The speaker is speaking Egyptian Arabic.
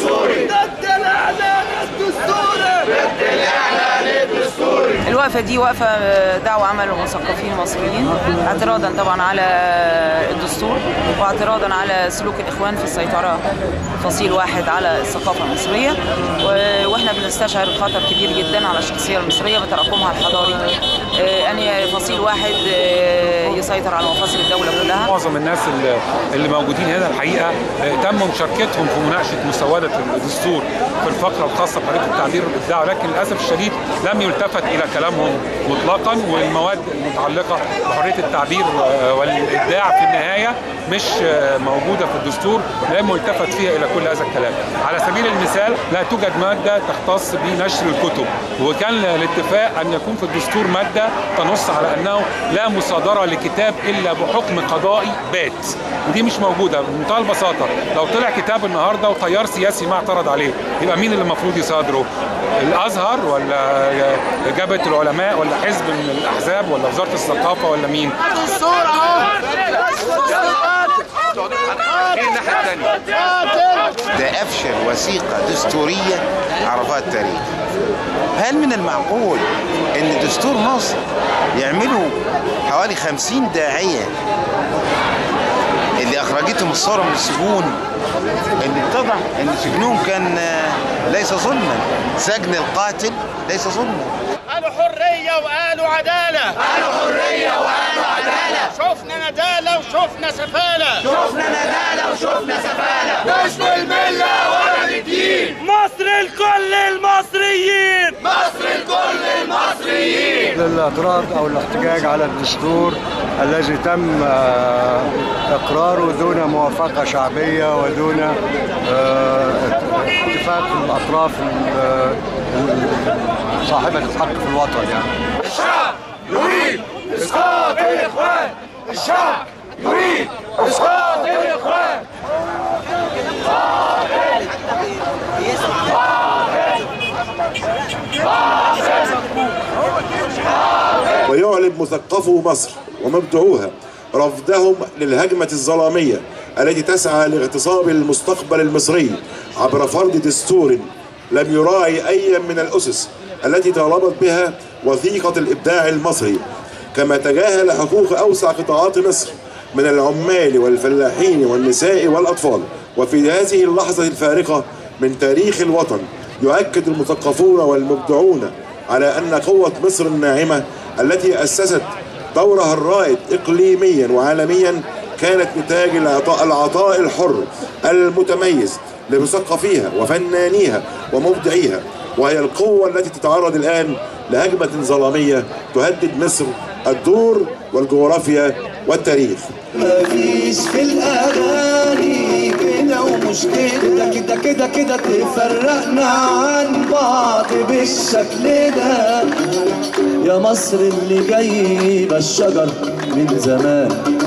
الدستوري ضد الاعلان الدستوري ضد الاعلان الدستوري الوقفة دي وقفة دعوة عمل المثقفين المصريين اعتراضا طبعا على الدستور واعتراضا على سلوك الإخوان في السيطرة فصيل واحد على الثقافة المصرية و- واحنا بنستشعر خطر كبير جدا على الشخصية المصرية بتراكمها الحضاري آه، أن فصيل واحد آه، يسيطر على مفاصل الدولة كلها معظم الناس اللي, اللي موجودين هنا الحقيقه آه، تم مشاركتهم في مناقشه مسوده الدستور في الفقره الخاصه بحريه التعبير والابداع لكن للاسف الشديد لم يلتفت الى كلامهم مطلقا والمواد المتعلقه بحريه التعبير آه، والابداع في النهايه مش آه، موجوده في الدستور لم يلتفت فيها الى كل هذا الكلام على سبيل المثال لا توجد ماده تختص بنشر الكتب وكان الاتفاق ان يكون في الدستور ماده تنص على انه لا مصادره لكتاب الا بحكم قضائي بات ودي مش موجوده بمنتهى البساطه لو طلع كتاب النهارده وتيار سياسي ما اعترض عليه يبقى مين اللي المفروض يصادره الازهر ولا جبهه العلماء ولا حزب من الاحزاب ولا وزاره الثقافه ولا مين ده أفشل وثيقة دستورية عرفها التاريخ هل من المعقول ان دستور مصر يعملوا حوالي خمسين داعية اللي اخرجتهم الثورة من السجون ان اتضح ان سجنهم كان آه، ليس ظلما سجن القاتل ليس ظلما قالوا حرية وقالوا عدالة قالوا حرية وقالوا عدالة شفنا ندالة وشفنا سفالة شفنا ندالة وشفنا سفالة مش للملة ولا للدين مصر لكل المصريين مصر لكل المصريين للاعتراض او الاحتجاج على الدستور الذي تم آه، اقراره دون موافقه شعبيه ودون آه، اتفاق الاطراف ال- ال- صاحبه الحق في الوطن يعني الشعب يريد اسقاط الاخوان الشعب يريد اسقاط الاخوان ويعلن مثقفو مصر ومبدعوها رفضهم للهجمة الظلامية التي تسعى لاغتصاب المستقبل المصري عبر فرض دستور لم يراعي أي من الأسس التي طالبت بها وثيقة الإبداع المصري كما تجاهل حقوق أوسع قطاعات مصر من العمال والفلاحين والنساء والأطفال وفي هذه اللحظة الفارقة من تاريخ الوطن يؤكد المثقفون والمبدعون على أن قوة مصر الناعمة التي أسست دورها الرائد إقليميا وعالميا كانت نتاج العطاء, العطاء الحر المتميز لمثقفيها وفنانيها ومبدعيها وهي القوة التي تتعرض الآن لهجمة ظلامية تهدد مصر الدور والجغرافيا والتاريخ مفيش في الاغاني كده ومش كده كده كده كده تفرقنا عن بعض بالشكل ده يا مصر اللي جايبه الشجر من زمان